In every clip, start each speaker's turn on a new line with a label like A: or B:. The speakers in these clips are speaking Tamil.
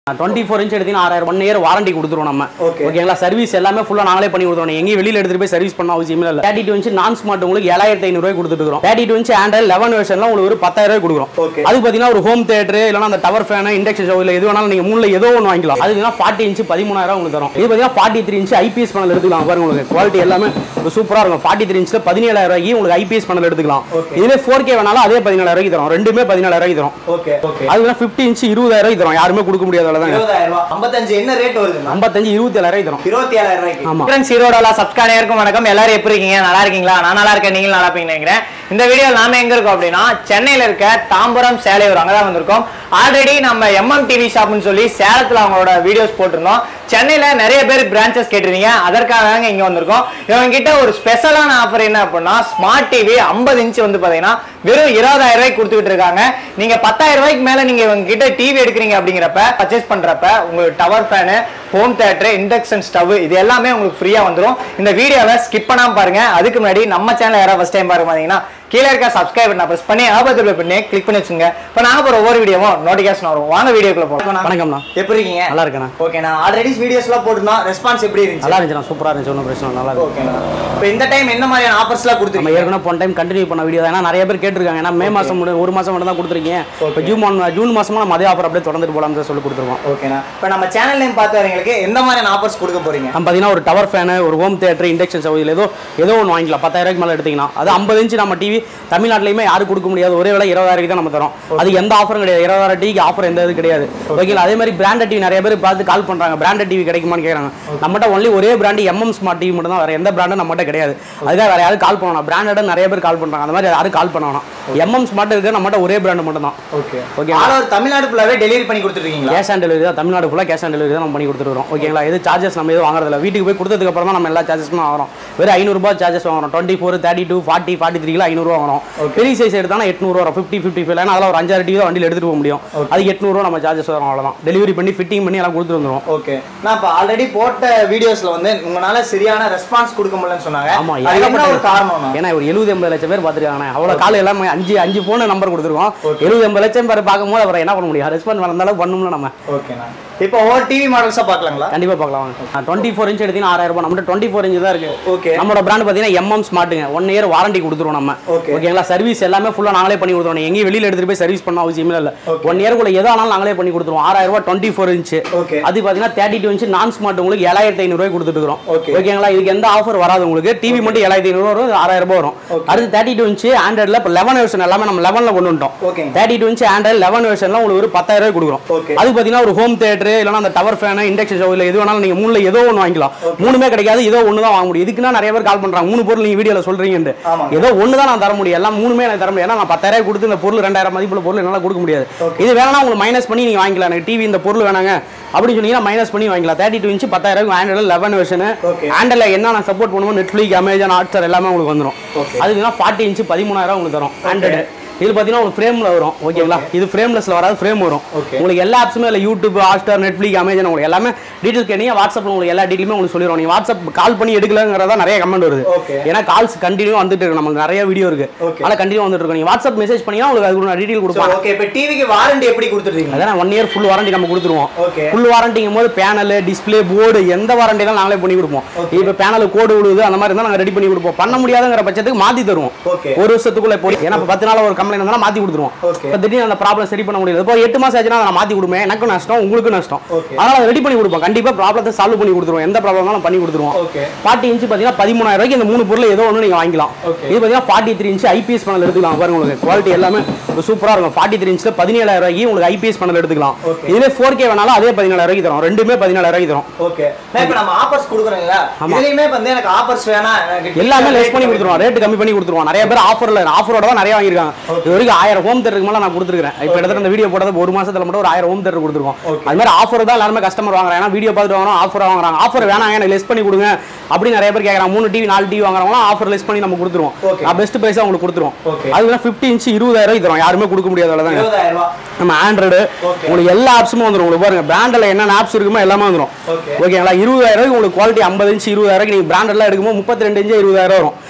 A: டுவெண்ட்டி ஃபோர் இன்ச் எடுத்தீங்கன்னா ஆறாயிரம் ஒன் இயர் வாரண்டி கொடுத்துருவோம் நம்ம
B: Okay.
A: ஓகேங்களா சர்வீஸ் எல்லாமே ஃபுல்லாக நாங்களே பண்ணி கொடுத்துருவோம் எங்கேயும் வெளியில் எடுத்துட்டு போய் சர்வீஸ் பண்ண அவசியம் இல்லை thirty two inch non smart உங்களுக்கு ஏழாயிரத்தி ஐநூறுவாய் கொடுத்துட்டு இருக்கோம் thirty two inch Android eleven வெர்ஷன்லாம் உங்களுக்கு ஒரு பத்தாயிரம் ரூபாய் கொடுக்குறோம்
B: Okay.
A: அது பார்த்தீங்கன்னா ஒரு ஹோம் தேட்டர் இல்லைனா அந்த டவர் ஃபேன் இண்டக்ஷன் ஸ்டவ் இல்லை எது வேணாலும் நீங்கள் மூணுல ஏதோ ஒன்று வாங்கிக்கலாம் அது பார்த்தீங்கன்னா ஃபார்ட்டி இன்ச் பதிமூணாயிரம் உங்களுக்கு தரும் இது பார்த்தீங்கன்னா forty three inch IPS panel எடுத்துக்கலாம் பாருங்க உங்களுக்கு குவாலிட்டி எல்லாமே சூப்பராக இருக்கும் ஃபார்ட்டி த்ரீ இன்ச்சில் பதினேழாயிரம் ரூபாய்க்கு உங்களுக்கு ஐபிஎஸ் பேனல் எடுத்துக்கலாம்
B: Okay.
A: இதுவே ஃபோர் கே வேணாலும் அதே பதினேழாயிரம் ரூபாய்க்கு தரும் ரெண்டுமே பதினேழாயிரம் ரூபாய்க்கு தரும்
B: ஓகே ஓகே
A: அதுதான் ஃபிஃப்டி இன்ச் இருபதாயிரம் ரூபாய்க்கு தரும் யாருமே கொடுக்க முடியாத அளவு தாங்க
B: இருபதாயிரம் ரூபாய் ஐம்பத்தஞ்சு என்ன ரேட் வருதுண்ணா
A: ஐம்பத்தஞ்சு இருபத்தி ஏழாயிரம் தரும்
B: இருபத்தி ஏழாயிரம் ரூபாய்க்கு
A: ஆமா
C: ஃப்ரெண்ட்ஸ் ஈரோடால சப்ஸ்கிரைபருக்கும் வணக்கம் எல்லாரும் எப்படி இருக்கீங்க நல்லா இருக்கீங்களா நான் நல்லா இருக்கேன் நீங்களும் நல்லா இருப்பீங்கன்னு நினைக்கிறேன் இந்த வீடியோ நாம எங்க இருக்கோம் அப்படின்னா சென்னையில இருக்க தாம்பரம் சேலையூர் அங்கதான் வந்திருக்கோம் ஆல்ரெடி நம்ம எம்எம் டிவி ஷாப்னு சொல்லி சேலத்துல அவங்களோட வீடியோஸ் போட்டிருந்தோம் சென்னையில நிறைய பேர் பிரான்ச்சஸ் கேட்டிருந்தீங்க அதற்காக தாங்க இங்க வந்திருக்கோம் இவங்க கிட்ட ஒரு ஸ்பெஷலான ஆஃபர் என்ன அப்படின்னா ஸ்மார்ட் டிவி 50 இன்ச் வந்து பாத்தீங்கன்னா வெறும் இருபதாயிரம் ரூபாய்க்கு கொடுத்துக்கிட்டு இருக்காங்க நீங்க பத்தாயிரம் ரூபாய்க்கு மேல நீங்க இவங்க கிட்ட டிவி எடுக்கிறீங்க அப்படிங்கிறப்ப பர்ச்சேஸ் பண்றப்ப உங்களுக்கு tower fan home theatre induction stove இது எல்லாமே உங்களுக்கு ஃப்ரீயா வந்துரும் இந்த வீடியோவை ஸ்கிப் பண்ணாம பாருங்க அதுக்கு முன்னாடி நம்ம சேனல் யாராவது ஃபர்ஸ்ட் டைம் பாருங்க பாத்தீங்கன்னா கீழே இருக்க சப்ஸ்கிரைப் பண்ண ப்ரெஸ் பண்ணி ஆபத்துல பண்ணி கிளிக் பண்ணி வச்சுங்க இப்போ நாங்க போற ஒவ்வொரு வீடியோவும் நோட்டிஃபிகேஷன் வரும் வாங்க வீடியோக்குள்ள போகலாம்
A: வணக்கம்ண்ணா
B: எப்படி இருக்கீங்க
A: நல்லா இருக்கேண்ணா
B: ஓகேண்ணா ஆல்ரெடி வீடியோஸ்லாம் போட்டிருந்தோம் ரெஸ்பான்ஸ் எப்படி இருந்துச்சு
A: நல்லா இருந்துச்சுண்ணா சூப்பராக இருந்துச்சு ஒன்றும் பிரச்சனை இல்லை, நல்லா இருக்கு
B: ஓகேண்ணா இப்போ இந்த டைம் என்ன மாதிரியான ஆஃபர்ஸ்லாம்
A: நம்ம
B: கொடுத்துருக்கீங்க
A: ஏற்கனவே போன டைம் கண்டினியூ பண்ண வீடியோ ஏன்னா நிறைய பேர் கேட்டிருக்காங்க ஏன்னா மே மாதம் முடி ஒரு மாதம் மட்டும் தான் கொடுத்துருக்கீங்க இப்போ ஜூன் மா- ஜூன் மாசமா நம்ம அதே ஆஃபர் அப்படியே தொடர்ந்துட்டு போலாம்னு சொல்லி கொடுத்துருக்கோம்
B: ஓகேண்ணா இப்போ நம்ம சேனல் நேம் பார்த்தவங்களுக்கு எந்த மாதிரியான ஆஃபர்ஸ் கொடுக்க போறீங்க
A: நம்ம பார்த்தீங்கன்னா ஒரு டவர் ஃபேனு ஒரு ஹோம் தேட்டர் இண்டக்ஷன் ஸ்டவ் இதில் ஏதோ ஏதோ ஒன்று வாங்கிக்கலாம் பத்தாயிரம் ரூபாய்க்கு மேலே எடுத்தீங்கன்னா அது ஐம்பது இன்ச் நம்ம டிவி தமிழ்நாட்டிலையுமே யாரும் கொடுக்க முடியாது ஒரே விலை இருபதாயிரம் தான் நம்ம தரோம் அது எந்த ஆஃபரும் கிடையாது இருபதாயிரம் டிவிக்கு ஆஃபர் எந்த இது கிடையாது ஓகேங்களா அதே மாதிரி பிராண்டட் டிவி நிறைய பேர் பார்த்து கால் பண்ணுறாங்க பிராண்டட் டிவி கிடைக்குமான்னு கேட்குறாங்க நம்மகிட்ட ஒன்லி ஒரே பிராண்டு எம்எம் ஸ்மார்ட் டிவி மட்டும் தான் வேறு எந்த பிராண்டும் நம்மகிட்ட கிடையாது அதுக்காக வேறு யாரும் கால் பண்ணணும் பிராண்டட் நிறைய பேர் கால் பண்ணுறாங்க அந்த மாதிரி யாரும் கால் பண்ணணும் எம்எம் ஸ்மார்ட் இருக்கு நம்மகிட்ட ஒரே பிராண்டு மட்டும் தான்
B: okay
A: okay
B: all over Tamil Nadu ஃபுல்லாவே டெலிவரி பண்ணி கொடுத்துருக்கீங்களா
A: கேஷ் ஆன் டெலிவரி தான் தமிழ்நாடு ஃபுல்லாக கேஷ் ஆன் டெலிவரி தான் நம்ம பண்ணி கொடுத்துருக்கோம் ஓகேங்களா இது சார்ஜஸ் நம்ம எதுவும் வாங்குறதில்ல வீட்டுக்கு போய் கொடுத்ததுக்கு அப்புறம் தான் நம்ம எல்லா சார்ஜஸும் வாங்குறோம் வெறும் ஐநூறுபா சார்ஜஸ் வாங்குறோம் twenty four thirty two forty forty த்ரீல ஐநூறுவா வாங்குறோம் பெரிய சைஸ் எடுத்தாலும் எட்நூறுவா வரும் ஃபிஃப்டி ஃபிஃப்டி ஃபைவ் ஏன்னா அதெல்லாம் ஒரு அஞ்சாறு டிவி தான் வண்டியில் எடுத்துட்டு போக முடியும் அது எட்நூறுவா நம்ம சார்ஜஸ் வரும் அவ்வளோதான் டெலிவரி பண்ணி ஃபிட்டிங் பண்ணி எல்லாம் கொடுத்துட்டு வந்துடும்
B: ஓகே நான் இப்போ ஆல்ரெடி போட்ட வீடியோஸ்ல வந்து உங்களால சரியான ரெஸ்பான்ஸ் கொடுக்க முடியலன்னு சொன்னாங்க
A: ஆமா
B: அது என்ன
A: ஏகப்பட்ட
B: ஒரு காரணம்னா
A: ஏன்னா ஒரு எழுபது எண்பது லட்சம் பேர் பார்த்துருக்காங்க அவ்வளோ கால் எல்லாமே அஞ்சு அஞ்சு ஃபோன் நம்பர் கொடுத்துருக்கோம் எழுபது எண்பது லட்சம் பேர் பார்க்கும்போது அப்புறம் என்ன பண்ண முடியும் ரெஸ்பான்ஸ் வளர்ந்தாலும் பண்ணணும்ல நம்ம
B: ஓகேண்ணா இப்போ ஒவ்வொரு டிவி மாடல்ஸா பார்க்கலாங்களா
A: கண்டிப்பா பார்க்கலாம் டுவெண்ட்டி ஃபோர் இன்ச் எடுத்தீங்கன்னா ஆறாயிரம் ரூபாய் நம்மகிட்ட டுவெண்ட்டி ஃபோர் இன்ச் தான் இருக்கு
B: ஓகே
A: நம்மளோட பிராண்ட் பார்த்தீங்கன்னா எம்எம் ஸ்மார்ட்டுங்க ஒன் இயர் வாரண்டி கொடுத்துருவோம் நம்ம
B: Okay.
A: ஓகேங்களா சர்வீஸ் எல்லாமே ஃபுல்லாக நாங்களே பண்ணி கொடுத்துருவோம் எங்கேயும் வெளியில் எடுத்துட்டு போய் சர்வீஸ் பண்ண அவசியமே இல்லை
B: Okay.
A: ஒன் இயர்க்குள்ள எதோ ஆனாலும் நாங்களே பண்ணி கொடுத்துருவோம் ஆறாயிரம் ரூபாய் டுவெண்ட்டி ஃபோர் இன்ச்
B: ஓகே
A: அது பார்த்தீங்கன்னா thirty two inch non smart உங்களுக்கு ஏழாயிரத்தி ஐநூறுபாய் கொடுத்துட்டு இருக்கிறோம்
B: Okay.
A: ஓகேங்களா இதுக்கு எந்த ஆஃபர் வராது உங்களுக்கு டிவி மட்டும் ஏழாயிரத்தி ஐநூறு வரும் ஆறாயிரம் ரூபாய் வரும்
B: Okay.
A: அடுத்து தேர்ட்டி டூ இன்ச் ஆண்ட்ராய்டில் இப்போ லெவன் வெர்ஷன் எல்லாமே நம்ம லெவனில் கொண்டு வந்துட்டோம்
B: ஓகேங்க
A: thirty two inch Android eleven வெர்ஷன்ல உங்களுக்கு ஒரு பத்தாயிரம் ரூபாய் கொடுக்குறோம்
B: Okay.
A: அது பார்த்தீங்கன்னா ஒரு ஹோம் தேட்டர் இல்லைனா அந்த டவர் ஃபேன் இண்டக்ஷன் ஸ்டவ் இல்லை எது வேணாலும் நீங்கள் மூணுல ஏதோ ஒன்று வாங்கிக்கலாம் மூணுமே கிடைக்காது ஏதோ ஒன்று தான் வாங்க முடியும் இதுக்குன்னா நிறைய பேர் கால் பண்ணுறாங்க மூணு பொருள் நீங்கள் வீடியோவில் சொல்கிறீங்கன்ட்டு
B: ஆமாங்க.
A: ஏதோ ஒன்று தான் நான் தர முடியும் எல்லாம் மூணுமே எனக்கு தர முடியும் ஏன்னா நான் பத்தாயிரம் கொடுத்து இந்த பொருள் ரெண்டாயிரம் மதிப்புள்ள பொருள் என்னால் கொடுக்க முடியாது
B: Okay.
A: இது வேணா உங்களுக்கு மைனஸ் பண்ணி நீங்கள் வாங்கிக்கலாம் எனக்கு டிவி இந்த பொருள் வேணாங்க அப்படின்னு சொன்னீங்கன்னா மைனஸ் பண்ணி வாங்கிக்கலாம் தேர்ட்டி டூ இன்ச் பத்தாயிரம் ஆண்ட்ராய்டு லெவன் வெர்ஷன்
B: Okay.
A: ஆண்ட்ராய்டில் என்ன நான் சப்போர்ட் பண்ணுவோம் நெட்ஃப்ளிக் அமேசான் ஹாட்ஸ்டார் எல்லாமே உங்களுக்கு வந்துடும்
B: Okay.
A: அதுக்குன்னா ஃபார்ட்டி இன்ச் பதிமூணாயிரம் உங்களுக்கு தரும் ஆண்ட்ராய்டு இது பார்த்தீங்கன்னா ஒரு ஃப்ரேமில் வரும் ஓகேங்களா இது ஃப்ரேம்லெஸ்ல வராது ஃப்ரேம் வரும்
B: Okay.
A: உங்களுக்கு எல்லா ஆப்ஸுமே இல்லை யூடியூப் ஹாட்ஸ்டார் நெட்ஃப்ளிக் அமேசான் உங்களுக்கு எல்லாமே டீட்டெயில் கேட்டீங்க வாட்ஸ்அப்பில் உங்களுக்கு எல்லா டீட்டெயிலுமே உங்களுக்கு சொல்லிடுவோம் நீங்கள் வாட்ஸ்அப் கால் பண்ணி எடுக்கலங்கிறதா நிறைய கமெண்ட் வருது
B: Okay.
A: ஏன்னா கால்ஸ் கண்டினியூ வந்துட்டு இருக்கு நமக்கு நிறைய வீடியோ இருக்கு
B: Okay.
A: அதனால கண்டினியூ வந்துட்டு இருக்கு நீங்கள் வாட்ஸ்அப் மெசேஜ் பண்ணீங்கன்னா உங்களுக்கு அதுக்கு டீட்டெயில் கொடுப்பாங்க
B: ஓகே இப்போ டிவிக்கு வாரண்டி எப்படி கொடுத்துருக்கீங்க
A: அதான் ஒன் இயர் ஃபுல் வாரண்டி நம்ம கொடுத்துருவோம்
B: ஓகே
A: ஃபுல் வாரண்டிங்கும் போது பேனல் டிஸ்ப்ளே போர்டு எந்த வாரண்டி தான் நாங்களே பண்ணி கொடுப்போம்
B: Okay.
A: இப்போ பேனல் கோடு விழுது அந்த மாதிரி இருந்தால் நாங்கள் ரெடி பண்ணி கொடுப்போம் பண்ண முடியாதுங்கிற பட்சத்துக்கு மாற்றி தருவோம்
B: ஓகே
A: ஒரு வருஷத்துக்குள்ள இப்போ ஏன்னா இப்போ பத்து நாள் ஒரு கம்ப்ளைண்ட் இருந்தாலும் மாற்றி கொடுத்துருவோம்
B: Okay.
A: இப்போ திடீர்னு அந்த ப்ராப்ளம் சரி பண்ண முடியாது இப்போ எட்டு மாசம் ஆச்சுன்னா அதை நான் மாற்றி கொடுப்பேன் எனக்கும் நஷ்டம் உங்களுக்கும் நஷ்டம்
B: Okay.
A: அதனால அதை ரெடி பண்ணி கொடுப்போம் கண்டிப்பாக ப்ராப்ளத்தை சால்வ் பண்ணி கொடுத்துருவோம் எந்த ப்ராப்ளம் இருந்தாலும் பண்ணி கொடுத்துருவோம்
B: ஓகே
A: ஃபார்ட்டி இன்ச் பார்த்தீங்கன்னா பதிமூணாயிரம் ரூபாய்க்கு இந்த மூணு பொருள் ஏதோ ஒன்று நீங்கள் வாங்கிக்கலாம்
B: Okay.
A: இது பார்த்தீங்கன்னா forty three inch IPS panel எடுத்துக்கலாம் பாருங்க உங்களுக்கு குவாலிட்டி எல்லாமே சூப்பராக இருக்கும் ஃபார்ட்டி த்ரீ இன்ச்சில் பதினேழாயிரம் ரூபாய்க்கு உங்களுக்கு ஐபிஎஸ் பேனல் எடுத்துக்கலாம்
B: Okay.
A: இதுவே ஃபோர் கே வேணாலும் அதே பதினேழாயிரம் ரூபாய்க்கு தரும் ரெண்டுமே பதினேழாயிரம் ரூபாய்க்கு தரும்
B: ஓகே நான் இப்போ நம்ம ஆஃபர்ஸ் கொடுக்குறோங்களா
A: ஆமா.
B: இதுலயுமே வந்து எனக்கு ஆஃபர்ஸ் வேணாம் எனக்கு
A: எல்லாமே லெஸ் பண்ணி கொடுத்துருவோம் ரேட் கம்மி பண்ணி கொடுத்துருவோம் நிறைய பேர் ஆஃபர்ல ஆஃபரோட தான் நிறைய வாங்கியிருக்காங்க இது வரைக்கும் ஆயிரம் ஹோம் தேட்டருக்கு மேல நான் கொடுத்துருக்கேன் இப்போ இடத்துல இந்த வீடியோ போட்டது ஒரு மாசத்துல மட்டும் ஒரு ஆயிரம் ஹோம் தேட்டர் கொடுத்துருக்கோம்
B: Okay.
A: அது மாதிரி ஆஃபர் தான் எல்லாருமே கஸ்டமர் வாங்குறாங்க ஏன்னா வீடியோ பார்த்துட்டு வாங்குறோம் ஆஃபர் வாங்குறாங்க ஆஃபர் வேணாங்க எனக்கு லெஸ் பண்ணி கொடுங்க அப்படி நிறைய பேர் கேட்குறாங்க மூணு டிவி நாலு டிவி வாங்குறவங்க ஆஃபர் லெஸ் பண்ணி நம்ம கொடுத்துருவோம்
B: Okay.
A: நான் பெஸ்ட் பிரைஸாக உங்களுக்கு கொடுத்துருவோம்
B: Okay.
A: அதுக்கு ஃபிஃப்டி இன்ச் இருபதாயிரம் தரும் யாருமே கொடுக்க முடியாத அளவு தாங்க
B: இருபதாயிரம் ரூபாய்
A: நம்ம ஆண்ட்ராய்டு
B: Okay.
A: உங்களுக்கு எல்லா ஆப்ஸுமே வந்துடும் உங்களுக்கு பாருங்க பிராண்டில் என்னென்ன ஆப்ஸ் இருக்குமோ எல்லாமே வந்துடும்
B: Okay.
A: ஓகேங்களா இருபதாயிரம் உங்களுக்கு குவாலிட்டி ஐம்பது இன்ச் இருபதாயிரம் நீங்கள் பிராண்டட்லாம் எடுக்கும்போது முப்பத்தி ரெண்டு இன்ச்சு இருபதாயிரம் வரும்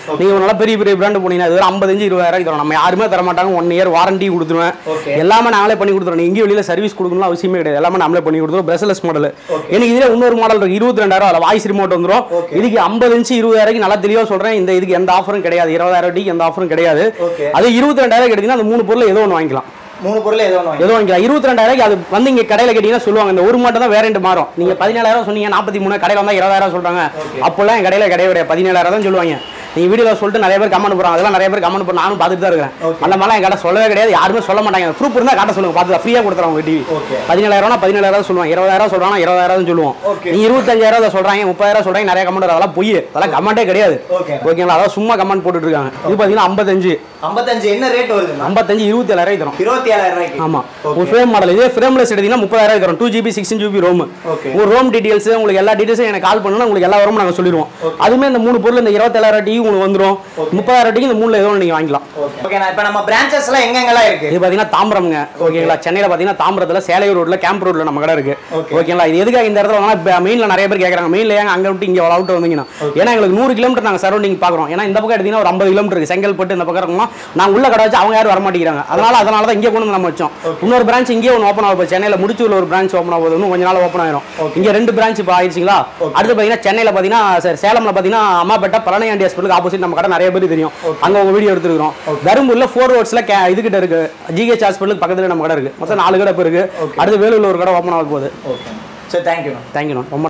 A: நீங்க ஒரு நல்ல பெரிய பெரிய பிராண்ட் போனீங்கன்னா இது ஒரு ஐம்பது இன்ச்சு இருபதாயிரம் தரும் நம்ம யாருமே தர மாட்டாங்க ஒன் இயர் வாரண்டி கொடுத்துருவேன்
B: Okay.
A: எல்லாமே நாங்களே பண்ணி கொடுத்துருவோம் எங்கேயும் வெளியில சர்வீஸ் கொடுக்கணும் அவசியமே கிடையாது எல்லாமே நம்மளே பண்ணி கொடுத்துருவோம் பிரஸ்லெஸ் மாடல்
B: Okay.
A: எனக்கு இதுல இன்னொரு மாடல் இருக்கு இருபத்தி ரெண்டாயிரம் அதில் வாய்ஸ் ரிமோட் வந்துரும்
B: Okay.
A: இதுக்கு ஐம்பது இன்ச்சு இருபதாயிரம் நல்லா தெளிவா சொல்றேன் இந்த இதுக்கு எந்த ஆஃபரும் கிடையாது இருபதாயிரம் ரூபாய்க்கு எந்த ஆஃபரும் கிடையாது
B: Okay.
A: அது இருபத்தி ரெண்டாயிரம் கிடைக்குன்னா அந்த மூணு பொருள் ஏதோ ஒன்று வாங்கிக்கலாம்
B: மூணு பொருள் ஏதோ ஒன்று
A: ஏதோ வாங்கிக்கலாம் இருபத்தி ரெண்டாயிரம் அது வந்து இங்க கடையில கேட்டீங்கன்னா சொல்லுவாங்க இந்த ஒரு மாட்டம் தான் வேறண்ட் மாறும் நீங்க பதினேழாயிரம் சொன்னீங்க நாற்பத்தி மூணு கடையில வந்தா இருபதாயிரம் சொல்றாங்க
B: Okay.
A: அப்போல்லாம் என் கடையில கிடையவே கிடையாது பதினேழாயிரம் தான் சொல்லுவாங்க நீங்க வீடியோல சொல்லிட்டு நிறைய பேர் கமெண்ட் போறாங்க அதெல்லாம் நிறைய பேர் கமெண்ட் பண்ண நானும் பார்த்துட்டு தான் இருக்கேன்
B: Okay.
A: அந்த மாதிரிலாம் என் கடை சொல்லவே கிடையாது யாருமே சொல்ல மாட்டாங்க ப்ரூஃப் இருந்தா காட்ட சொல்லுங்க பார்த்து ஃப்ரீயா கொடுத்துறோம் உங்க டிவி
B: Okay.
A: பதினேழாயிரம் பதினேழாயிரம் சொல்லுவாங்க இருபதாயிரம் சொல்றாங்க இருபதாயிரம் சொல்லுவோம்
B: Okay.
A: நீ இருபத்தஞ்சாயிரம் அதை சொல்றாங்க முப்பதாயிரம் சொல்றாங்க நிறைய கமெண்ட் வரும் அதெல்லாம் பொய் அதெல்லாம் கமெண்டே கிடையாது
B: Okay.
A: ஓகேங்களா அதான் சும்மா கமெண்ட் போட்டுட்டு இருக்காங்க இது பாத்தீங்கன்னா ஐம்பத்தஞ்சு
B: ஐம்பத்தஞ்சு என்ன ரேட் வருதுண்ணா
A: ஐம்பத்தஞ்சு இருபத்தி ஏழாயிரம் தரும்
B: இருபத்தி ஏழாயிரம் ரூபாய்க்கு
A: ஆமா
B: Okay.
A: ஒரு ஃப்ரேம் மாடல் இதே ஃப்ரேம்லெஸ் எடுத்தீங்கன்னா முப்பதாயிரம் தரும் two GB sixteen GB ROM
B: Okay.
A: ஒரு ரோம் டீடைல்ஸ் உங்களுக்கு எல்லா டீடைல்ஸும் எனக்கு கால் பண்ணணும் உங்களுக்கு எல்லா வரும் நாங்கள் சொல்லிடுவோம் அதுவுமே இந்த மூணு பொருள் இந்த இருபத்தேழாயிரம் டிவி உங்களுக்கு வந்துரும் முப்பதாயிரம் டிவி இந்த மூணுல ஏதோ ஒன்று நீங்க வாங்கிக்கலாம்
B: ஓகேண்ணா இப்போ நம்ம பிரான்ச்சஸ் எல்லாம் எங்கெங்கெல்லாம் இருக்கு
A: இது பாத்தீங்கன்னா தாம்பரம்ங்க ஓகேங்களா சென்னையில பாத்தீங்கன்னா தாம்பரத்துல சேலையூர் ரோட்ல கேம்ப் ரோட்ல நம்ம கடை இருக்கு
B: Okay.
A: ஓகேங்களா இது எதுக்காக இந்த இடத்துல வாங்கினா மெயின்ல நிறைய பேர் கேக்குறாங்க மெயின்ல ஏங்க அங்க விட்டு இங்க அவுட் வந்தீங்கன்னா ஏன்னா எங்களுக்கு நூறு கிலோமீட்டர் நாங்க சரௌண்டிங் பாக்குறோம் ஏன்னா இந்த பக்கம் எடுத்தீங்கன்னா ஒரு ஐம்பது கிலோமீட்டர் இருக்கு செங்கல்பட்டு இந்த பக்கம் இருக்கோம் நான் உள்ள கடை வச்சு அவங்க யாரும் வர மாட்டேங்கிறாங்க அதனால அதனால தான் இங்கே கொண்டு வந்து நம்ம வச்சோம் இன்னொரு பிரான்ச் இங்கே ஒன்று ஓப்பன் ஆக போகுது சென்னையில முடிச்சூர்ல ஒரு பிரான்ச் ஓப்பன் ஆக போகுது இன்னும் கொஞ்ச நாள் ஓப்பன் ஆயிரும் இங்க ரெண்டு பிரான்ச் இப்போ ஆயிடுச்சுங்களா அடுத்து பாத்தீங்கன்னா சென்னையில பாத்தீங்கன்னா சரி, சேலம்ல பாத்தீங்கன்னா அம்மாப்பேட்டை பழனியாண்டி ஹாஸ்பிட்டலுக்கு ஆப்போசிட் நம்ம கடை நிறைய பேர் தெரியும் அங்க உங்க வீடியோ எடுத்துருக்கோம் தருமபுரியில ஃபோர் ரோட்ஸ்ல இதுகிட்ட இருக்கு ஜிஹெச் ஹாஸ்பிட்டலுக்கு பக்கத்துல நம்ம கடை இருக்கு மொத்தம் நாலு கடை இப்போ இருக்கு அடுத்து வேலூர்ல ஒரு கடை ஓப்பன் ஆக போகுது
B: ஓகே சரி தேங்க்யூண்ணா
A: தேங்க்யூ ரொம்ப